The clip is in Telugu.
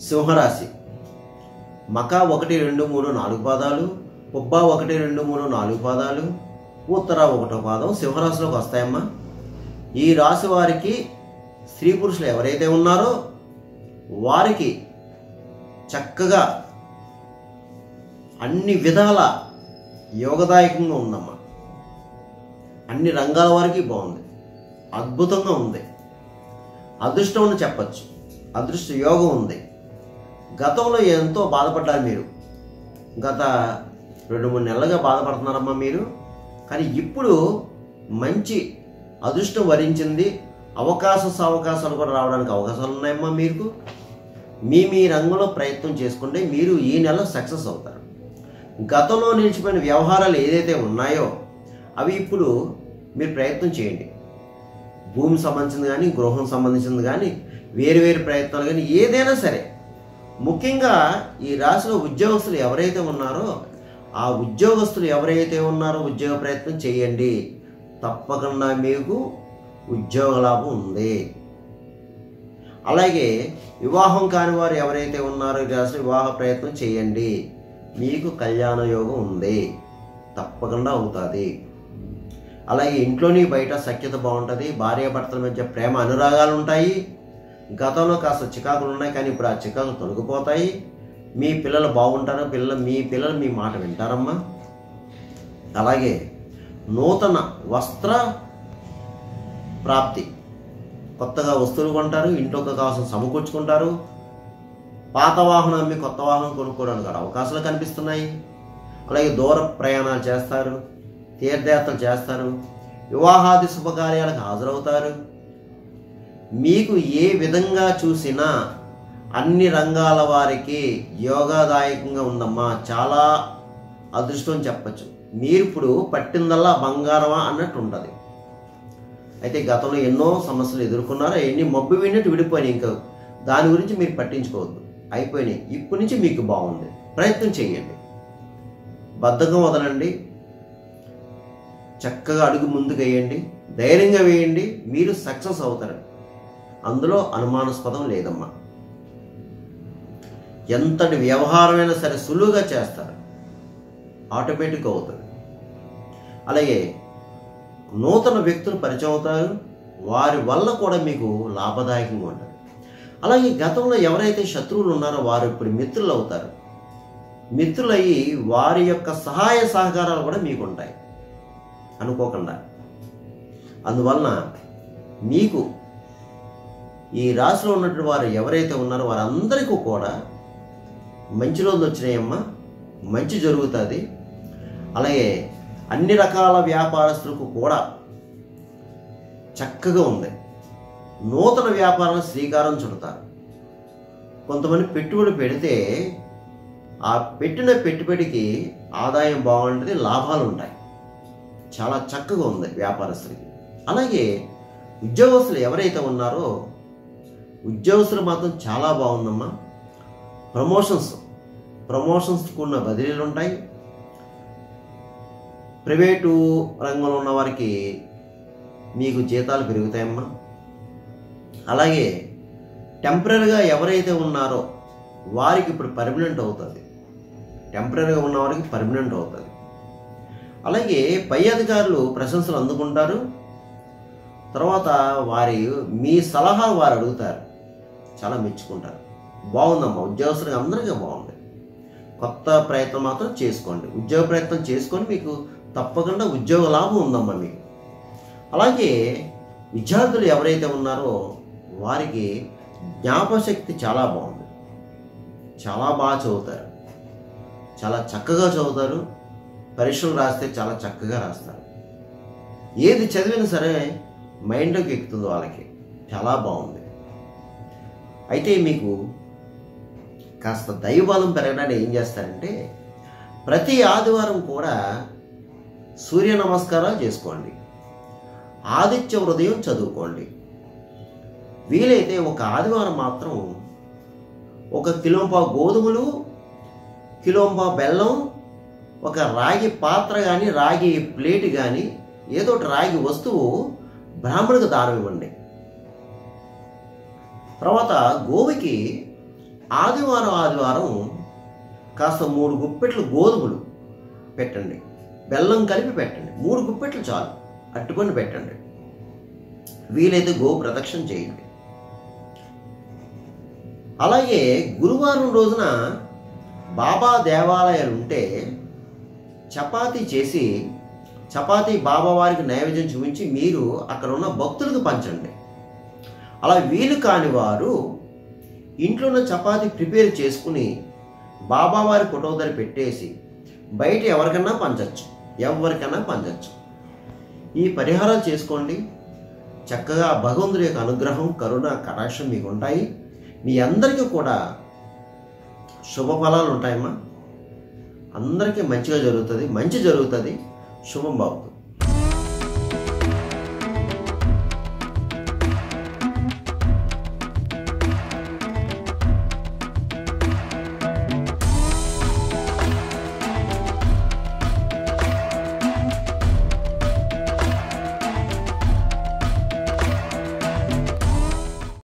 సింహరాశి మకా ఒకటి రెండు మూడు నాలుగు పాదాలు పుబ్బా ఒకటి రెండు మూడు నాలుగు పాదాలు ఉత్తర ఒకటో పాదం సింహరాశిలోకి వస్తాయమ్మా ఈ రాశి వారికి స్త్రీ పురుషులు ఎవరైతే ఉన్నారో వారికి చక్కగా అన్ని విధాల యోగదాయకంగా ఉందమ్మా అన్ని రంగాల వారికి బాగుంది అద్భుతంగా ఉంది అదృష్టం అని చెప్పచ్చు అదృష్ట యోగం ఉంది గతంలో ఎంతో బాధపడ్డారు మీరు గత రెండు మూడు నెలలుగా బాధపడుతున్నారమ్మా మీరు కానీ ఇప్పుడు మంచి అదృష్టం వరించింది అవకాశ అవకాశాలు కూడా రావడానికి అవకాశాలు ఉన్నాయమ్మా మీకు మీ మీ రంగంలో ప్రయత్నం చేసుకుంటే మీరు ఈ నెల సక్సెస్ అవుతారు గతంలో నిలిచిపోయిన వ్యవహారాలు ఏదైతే ఉన్నాయో అవి ఇప్పుడు మీరు ప్రయత్నం చేయండి భూమి సంబంధించింది కానీ గృహం సంబంధించింది కానీ వేరు వేరు ప్రయత్నాలు కానీ ఏదైనా సరే ముఖ్యంగా ఈ రాశిలో ఉద్యోగస్తులు ఎవరైతే ఉన్నారో ఆ ఉద్యోగస్తులు ఎవరైతే ఉన్నారో ఉద్యోగ ప్రయత్నం చేయండి తప్పకుండా మీకు ఉద్యోగ లాభం ఉంది అలాగే వివాహం కాని వారు ఎవరైతే ఉన్నారో ఈ రాశిలో వివాహ ప్రయత్నం చేయండి మీకు కళ్యాణ యోగం ఉంది తప్పకుండా అవుతుంది అలాగే ఇంట్లోని బయట సఖ్యత బాగుంటుంది భార్యాభర్తల మధ్య ప్రేమ అనురాగాలు ఉంటాయి గతంలో కాస్త చికాకులు ఉన్నాయి కానీ ఇప్పుడు ఆ చికాకులు తొలగిపోతాయి మీ పిల్లలు బాగుంటారు పిల్లలు మీ పిల్లలు మీ మాట వింటారమ్మా అలాగే నూతన వస్త్ర ప్రాప్తి కొత్తగా వస్తువులు కొంటారు ఇంట్లోకి కావాల్సిన సమకూర్చుకుంటారు పాత వాహనం అమ్మి కొత్త వాహనం కొనుక్కోవడానికి కూడా అవకాశాలు కనిపిస్తున్నాయి అలాగే దూర ప్రయాణాలు చేస్తారు తీర్థయాత్రలు చేస్తారు వివాహాది శుభకార్యాలకు హాజరవుతారు మీకు ఏ విధంగా చూసినా అన్ని రంగాల వారికి యోగాదాయకంగా ఉందమ్మా చాలా అదృష్టం చెప్పచ్చు మీరు ఇప్పుడు పట్టిందల్లా బంగారమా అన్నట్టు ఉంటుంది అయితే గతంలో ఎన్నో సమస్యలు ఎదుర్కొన్నారు ఎన్ని మబ్బు విన్నట్టు విడిపోయినాయి ఇంకా దాని గురించి మీరు పట్టించుకోవద్దు అయిపోయినాయి ఇప్పటి నుంచి మీకు బాగుంది ప్రయత్నం చేయండి బద్ధకం వదలండి చక్కగా అడుగు ముందుకు వేయండి ధైర్యంగా వేయండి మీరు సక్సెస్ అవుతారు అందులో అనుమానాస్పదం లేదమ్మా ఎంతటి వ్యవహారమైనా సరే సులువుగా చేస్తారు ఆటోమేటిక్ అవుతుంది అలాగే నూతన వ్యక్తులు పరిచయం అవుతారు వారి వల్ల కూడా మీకు లాభదాయకంగా ఉంటుంది అలాగే గతంలో ఎవరైతే శత్రువులు ఉన్నారో వారు ఇప్పుడు మిత్రులు అవుతారు మిత్రులయ్యి వారి యొక్క సహాయ సహకారాలు కూడా మీకు ఉంటాయి అనుకోకుండా అందువలన మీకు ఈ రాశిలో ఉన్నటువంటి వారు ఎవరైతే ఉన్నారో వారందరికీ కూడా మంచి రోజులు వచ్చినాయమ్మా మంచి జరుగుతుంది అలాగే అన్ని రకాల వ్యాపారస్తులకు కూడా చక్కగా ఉంది నూతన వ్యాపారం శ్రీకారం చుడతారు కొంతమంది పెట్టుబడి పెడితే ఆ పెట్టిన పెట్టుబడికి ఆదాయం బాగుంటుంది లాభాలు ఉంటాయి చాలా చక్కగా ఉంది వ్యాపారస్తులకి అలాగే ఉద్యోగస్తులు ఎవరైతే ఉన్నారో ఉద్యోగస్తులు మాత్రం చాలా బాగుందమ్మా ప్రమోషన్స్ ప్రమోషన్స్ కూడిన బదిలీలు ఉంటాయి ప్రైవేటు రంగంలో ఉన్న వారికి మీకు జీతాలు పెరుగుతాయమ్మా అలాగే టెంపరీగా ఎవరైతే ఉన్నారో వారికి ఇప్పుడు పర్మనెంట్ అవుతుంది టెంపరీగా ఉన్న వారికి పర్మనెంట్ అవుతుంది అలాగే పై అధికారులు ప్రశంసలు అందుకుంటారు తర్వాత వారి మీ సలహా వారు అడుగుతారు చాలా మెచ్చుకుంటారు బాగుందమ్మా ఉద్యోగస్తులకు అందరికీ బాగుంది కొత్త ప్రయత్నం మాత్రం చేసుకోండి ఉద్యోగ ప్రయత్నం చేసుకొని మీకు తప్పకుండా ఉద్యోగ లాభం ఉందమ్మా మీకు అలాగే విద్యార్థులు ఎవరైతే ఉన్నారో వారికి జ్ఞాపశక్తి చాలా బాగుంది చాలా బాగా చదువుతారు చాలా చక్కగా చదువుతారు పరీక్షలు రాస్తే చాలా చక్కగా రాస్తారు ఏది చదివినా సరే మైండ్లోకి ఎక్కుతుంది వాళ్ళకి చాలా బాగుంది అయితే మీకు కాస్త దైవబలం పెరగడానికి ఏం చేస్తారంటే ప్రతి ఆదివారం కూడా సూర్య నమస్కారాలు చేసుకోండి ఆదిత్య హృదయం చదువుకోండి వీలైతే ఒక ఆదివారం మాత్రం ఒక కిలోంపా గోధుమలు కిలోంపా బెల్లం ఒక రాగి పాత్ర కానీ రాగి ప్లేట్ కానీ ఏదో ఒకటి రాగి వస్తువు బ్రాహ్మణుడికి దానం ఇవ్వండి తర్వాత గోవుకి ఆదివారం ఆదివారం కాస్త మూడు గుప్పెట్లు గోధుమలు పెట్టండి బెల్లం కలిపి పెట్టండి మూడు గుప్పెట్లు చాలు అట్టుకొని పెట్టండి వీలైతే గో ప్రదక్షిణ చేయండి అలాగే గురువారం రోజున బాబా దేవాలయాలు ఉంటే చపాతీ చేసి చపాతీ బాబా వారికి నైవేద్యం చూపించి మీరు అక్కడ ఉన్న భక్తులకు పంచండి అలా వీలు కాని వారు ఇంట్లో ఉన్న చపాతీ ప్రిపేర్ చేసుకుని బాబా వారి ఫోటో దగ్గర పెట్టేసి బయట ఎవరికన్నా పంచచ్చు ఎవరికన్నా పంచచ్చు ఈ పరిహారాలు చేసుకోండి చక్కగా భగవంతుడి యొక్క అనుగ్రహం కరుణ కటాక్షం మీకు ఉంటాయి మీ అందరికీ కూడా శుభ ఫలాలు ఉంటాయమ్మా అందరికీ మంచిగా జరుగుతుంది మంచి జరుగుతుంది శుభం బాగుతుంది